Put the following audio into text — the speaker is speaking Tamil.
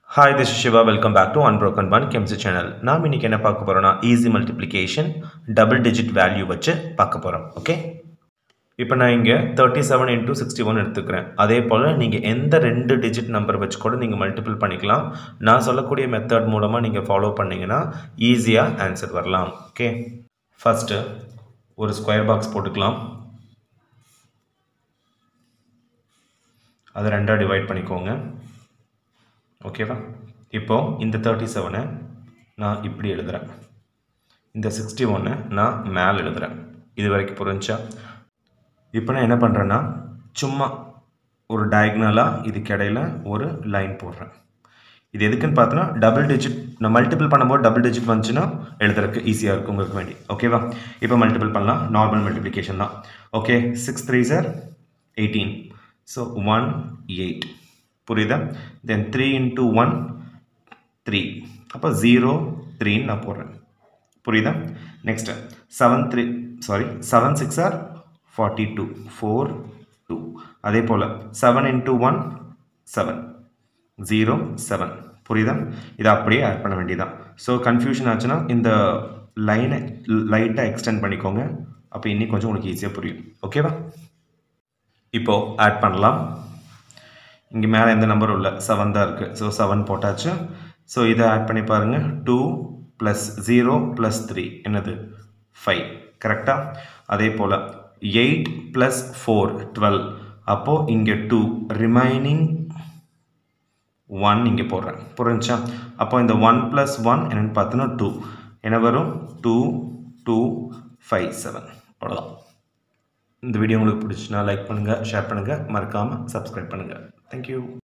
hi this Shiva welcome back to unbroken one கெம்சி சேனல் நாம் இன்னைக்கு என்ன பார்க்க போகிறோம்னா easy multiplication double digit value வச்சு பார்க்க போகிறோம் ஓகே இப்போ நான் இங்கே thirty seven into sixty one எடுத்துக்கிறேன் அதே போல் நீங்கள் எந்த ரெண்டு டிஜிட் நம்பர் வச்சு கூட நீங்கள் மல்டிபிள் பண்ணிக்கலாம் நான் சொல்லக்கூடிய மெத்தட் மூலமாக நீங்கள் ஃபாலோ பண்ணிங்கன்னா ஈஸியாக ஆன்சர் வரலாம் ஓகே ஃபஸ்ட்டு ஒரு ஸ்கொயர் பாக்ஸ் போட்டுக்கலாம் அதை ரெண்டாக டிவைட் பண்ணிக்கோங்க ஓகேவா இப்போது இந்த தேர்ட்டி செவனை நான் இப்படி எழுதுகிறேன் இந்த சிக்ஸ்டி ஒன்று நான் மேலே எழுதுகிறேன் இது வரைக்கும் புரிஞ்சா இப்போ நான் என்ன பண்ணுறேன்னா சும்மா ஒரு டயக்னலாக இதுக்கு இடையில ஒரு லைன் போடுறேன் இது எதுக்குன்னு பார்த்தோன்னா டபுள் டிஜிட் நான் மல்டிபிள் பண்ணும்போது டபுள் டிஜிட் வந்துச்சுன்னா எழுதுறதுக்கு ஈஸியாக இருக்கும் உங்களுக்கு வேண்டி ஓகேவா இப்போ மல்டிபிள் பண்ணலாம் நார்மல் மல்டிப்ளிகேஷன் தான் okay six three sir eighteen so one eight புரியுதா then three into one three அப்போ ஜீரோ த்ரீன்னு நான் போடுறேன் புரியுதா next seven three sorry seven six are forty two four two அதே போல் seven into one seven zero seven புரியுதா இதை அப்படியே ஆட் பண்ண வேண்டியதான் ஸோ கன்ஃபியூஷன் ஆச்சுன்னா இந்த லைனை லைட்டாக எக்ஸ்டெண்ட் பண்ணிக்கோங்க அப்போ இன்னும் கொஞ்சம் உங்களுக்கு ஈஸியாக புரியும் ஓகேவா இப்போது ஆட் பண்ணலாம் இங்கே மேலே எந்த நம்பரும் இல்லை செவன் தான் இருக்குது ஸோ செவன் போட்டாச்சு ஸோ இதை ஆட் பண்ணி பாருங்கள் two plus zero plus three என்னது ஃபைவ் கரெக்டாக அதே போல் எயிட் ப்ளஸ் ஃபோர் டுவெல் அப்போது இங்கே டூ ரிமைனிங் ஒன் இங்கே போடுறேன் புரிஞ்சா அப்போ இந்த ஒன் ப்ளஸ் ஒன் என்னென்னு பார்த்தோன்னா டூ என்ன வரும் டூ டூ ஃபைவ் செவன் அவ்வளோதான் இந்த வீடியோ உங்களுக்கு பிடிச்சுன்னா லைக் பண்ணுங்கள் ஷேர் பண்ணுங்கள் மறக்காமல் சப்ஸ்கிரைப் பண்ணுங்கள் தேங்க்யூ